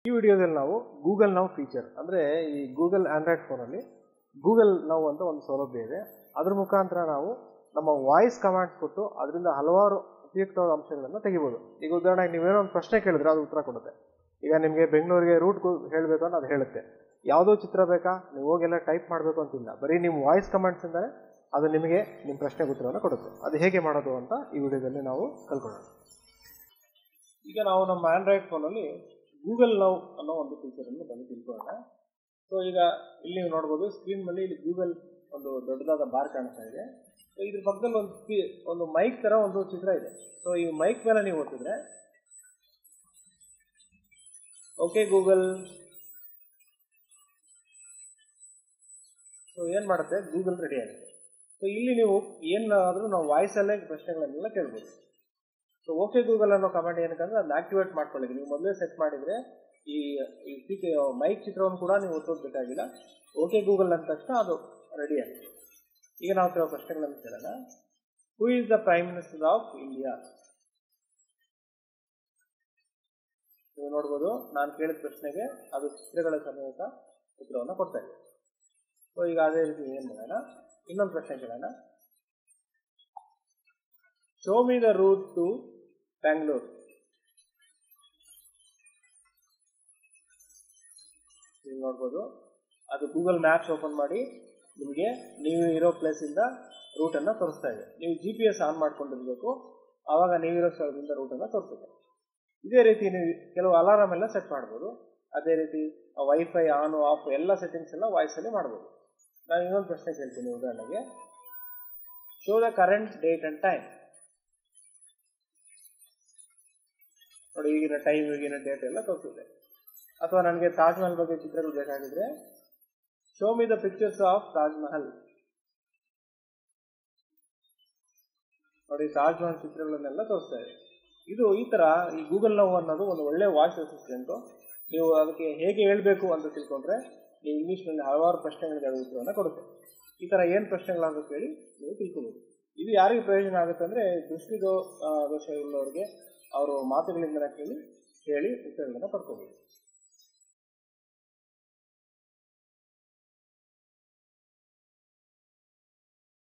ಈ ವಿಡಿಯೋದಲ್ಲಿ ನಾವು ಗೂಗಲ್ ನಾವು ಫೀಚರ್ ಅಂದರೆ ಈ ಗೂಗಲ್ ಆಂಡ್ರಾಯ್ಡ್ ಫೋನಲ್ಲಿ ಗೂಗಲ್ ನಾವು ಅಂತ ಒಂದು ಸೌಲಭ್ಯ ಇದೆ ಅದ್ರ ಮುಖಾಂತರ ನಾವು ನಮ್ಮ ವಾಯ್ಸ್ ಕಮಾಂಡ್ಸ್ ಕೊಟ್ಟು ಅದರಿಂದ ಹಲವಾರು ಉಪಯುಕ್ತವಾದ ಅಂಶಗಳನ್ನು ತೆಗಿಬೋದು ಈಗ ಉದಾಹರಣೆಗೆ ನೀವೇನೋ ಒಂದು ಪ್ರಶ್ನೆ ಕೇಳಿದ್ರೆ ಅದು ಉತ್ತರ ಕೊಡುತ್ತೆ ಈಗ ನಿಮಗೆ ಬೆಂಗಳೂರಿಗೆ ರೂಟ್ ಹೇಳಬೇಕು ಅಂತ ಅದು ಹೇಳುತ್ತೆ ಯಾವುದೋ ಚಿತ್ರ ಬೇಕಾ ನೀವು ಹೋಗೆಲ್ಲ ಟೈಪ್ ಮಾಡಬೇಕು ಅಂತಿಲ್ಲ ಬರೀ ನಿಮ್ಮ ವಾಯ್ಸ್ ಕಮಾಂಡ್ಸಿಂದಲೇ ಅದು ನಿಮಗೆ ನಿಮ್ಮ ಪ್ರಶ್ನೆಗೆ ಉತ್ತರವನ್ನು ಕೊಡುತ್ತೆ ಅದು ಹೇಗೆ ಮಾಡೋದು ಅಂತ ಈ ವಿಡಿಯೋದಲ್ಲಿ ನಾವು ಕಲ್ಕೊಳ್ಳೋಣ ಈಗ ನಾವು ನಮ್ಮ ಆಂಡ್ರಾಯ್ಡ್ ಫೋನಲ್ಲಿ ಗೂಗಲ್ ನೌ ಅನ್ನೋ ಒಂದು ಫೀಚರನ್ನು ಬಂದು ತಿಳ್ಕೊಳ್ಳೋಣ ಸೊ ಈಗ ಇಲ್ಲಿ ನೀವು ನೋಡ್ಬೋದು ಸ್ಕ್ರೀನ್ ಮೇಲೆ ಇಲ್ಲಿ ಗೂಗಲ್ ಒಂದು ದೊಡ್ಡದಾದ ಬಾರ್ ಕಾಣಿಸ್ತಾ ಇದೆ ಸೊ ಇದ್ರ ಪಕ್ಕದಲ್ಲಿ ಒಂದು ಸ್ಪೀ- ಒಂದು ಮೈಕ್ ತರ ಒಂದು ಚಿತ್ರ ಇದೆ ಸೊ ಈ ಮೈಕ್ ಮೇಲೆ ನೀವು ಒತ್ತಿದ್ರೆ ಓಕೆ ಗೂಗಲ್ ಸೊ ಏನ್ ಮಾಡುತ್ತೆ ಗೂಗಲ್ ರೆಡಿ ಆಗುತ್ತೆ ಸೊ ಇಲ್ಲಿ ನೀವು ಏನಾದರೂ ನಾವು ವಾಯ್ಸಲ್ಲೇ ಪ್ರಶ್ನೆಗಳನ್ನೆಲ್ಲ ಕೇಳ್ಬೋದು ಸೊ ಓಕೆ ಗೂಗಲ್ ಅನ್ನೋ ಕಮಾಂಡ್ ಏನಕ್ಕಂದ್ರೆ ಅದನ್ನ ಆಕ್ಟಿವೇಟ್ ಮಾಡ್ಕೊಳ್ಳಿ ನೀವು ಮೊದಲೇ ಸೆಟ್ ಮಾಡಿದ್ರೆ ಈ ಈ ಸ್ಪೀಕ್ ಮೈಕ್ ಚಿತ್ರವನ್ನು ಕೂಡ ನೀವು ಒತ್ತೋದು ಬೇಕಾಗಿಲ್ಲ ಓಕೆ ಗೂಗಲ್ ಅಂದ ತಕ್ಷಣ ಅದು ರೆಡಿ ಆಗಿದೆ ಈಗ ನಾವು ಕೆಲವು ಪ್ರಶ್ನೆಗಳನ್ನು ಕೇಳೋಣ who is the prime minister of India ನೀವು ನೋಡ್ಬೋದು ನಾನು ಕೇಳಿದ ಪ್ರಶ್ನೆಗೆ ಅದು ಚಿತ್ರಗಳ ಸಮೇತ ಉತ್ತರವನ್ನು ಕೊಡ್ತಾ ಇದೆ ಸೊ ಈಗ ಅದೇ ರೀತಿ ಏನು ಮಾಡೋಣ ಇನ್ನೊಂದು ಪ್ರಶ್ನೆ ಕೇಳೋಣ show me the route to Bangalore ನೀವು ನೋಡ್ಬೋದು ಅದು ಗೂಗಲ್ ಮ್ಯಾಪ್ಸ್ ಓಪನ್ ಮಾಡಿ ನಿಮಗೆ ನೀವು ಇರೋ ಪ್ಲೇಸಿಂದ ರೂಟನ್ನು ತೋರಿಸ್ತಾ ಇದೆ ನೀವು ಜಿ ಪಿ ಎಸ್ ಆನ್ ಮಾಡ್ಕೊಂಡಿರ್ಬೇಕು ಆವಾಗ ನೀವಿರೋ ಸ್ಥಳದಿಂದ ರೂಟನ್ನು ತೋರಿಸುತ್ತೆ ಇದೇ ರೀತಿ ನೀವು ಕೆಲವು ಅಲಾರಾಮ್ ಎಲ್ಲ ಸೆಟ್ ಮಾಡ್ಬೋದು ಅದೇ ರೀತಿ ವೈಫೈ ಆನ್ ಆಫ್ ಎಲ್ಲ ಸೆಟ್ಟಿಂಗ್ಸ್ ಎಲ್ಲ ವಾಯ್ಸಲ್ಲಿ ಮಾಡ್ಬೋದು ನಾನು ಇನ್ನೊಂದು ಪ್ರಶ್ನೆ ಕೇಳ್ತೀನಿ ಉದಾಹರಣೆಗೆ show the current date and time ನೋಡಿ ಈಗಿನ ಟೈಮ್ ಈಗಿನ ಡೇಟ್ ಎಲ್ಲ ತೋರಿಸುತ್ತೆ ಅಥವಾ ನನಗೆ ತಾಜ್ ಮಹಲ್ ಬಗ್ಗೆ ಚಿತ್ರಗಳು ಬೇಕಾಗಿದ್ರೆ show me the pictures of Taj Mahal ನೋಡಿ ತಾಜ್ ಮಹಲ್ ಚಿತ್ರಗಳನ್ನೆಲ್ಲ ತೋರಿಸ್ತಾ ಇದೆ ಇದು ಈ ತರ ಈ ಗೂಗಲ್ ನೌ ಅನ್ನೋದು ಒಂದು ಒಳ್ಳೆ ವಾಯ್ಸ್ ಅಸಿಸ್ಟೆಂಟ್ ನೀವು ಅದಕ್ಕೆ ಹೇಗೆ ಹೇಳ್ಬೇಕು ಅಂತ ತಿಳ್ಕೊಂಡ್ರೆ ನೀವು ಇಂಗ್ಲೀಷ್ನಲ್ಲಿ ಹಲವಾರು ಪ್ರಶ್ನೆಗಳಿಗೆ ಅದು ಉತ್ತರವನ್ನು ಕೊಡುತ್ತೆ ಈ ತರ ಏನು ಪ್ರಶ್ನೆಗಳಾಗ ಕೇಳಿ ನೀವು ತಿಳ್ಕೊಬೋದು ಇದು ಯಾರಿಗೆ ಪ್ರಯೋಜನ ಆಗುತ್ತೆ ಅಂದ್ರೆ ದೃಷ್ಟಿ ದೋ- ಆ, ದೋಷ ಉಳ್ಳವರಿಗೆ ಅವರು ಮಾತುಗಳಿಂದ ಕೇಳಿ ಹೇಳಿ ಉತ್ತರಗಳನ್ನು ಪಡ್ಕೋಬಹುದು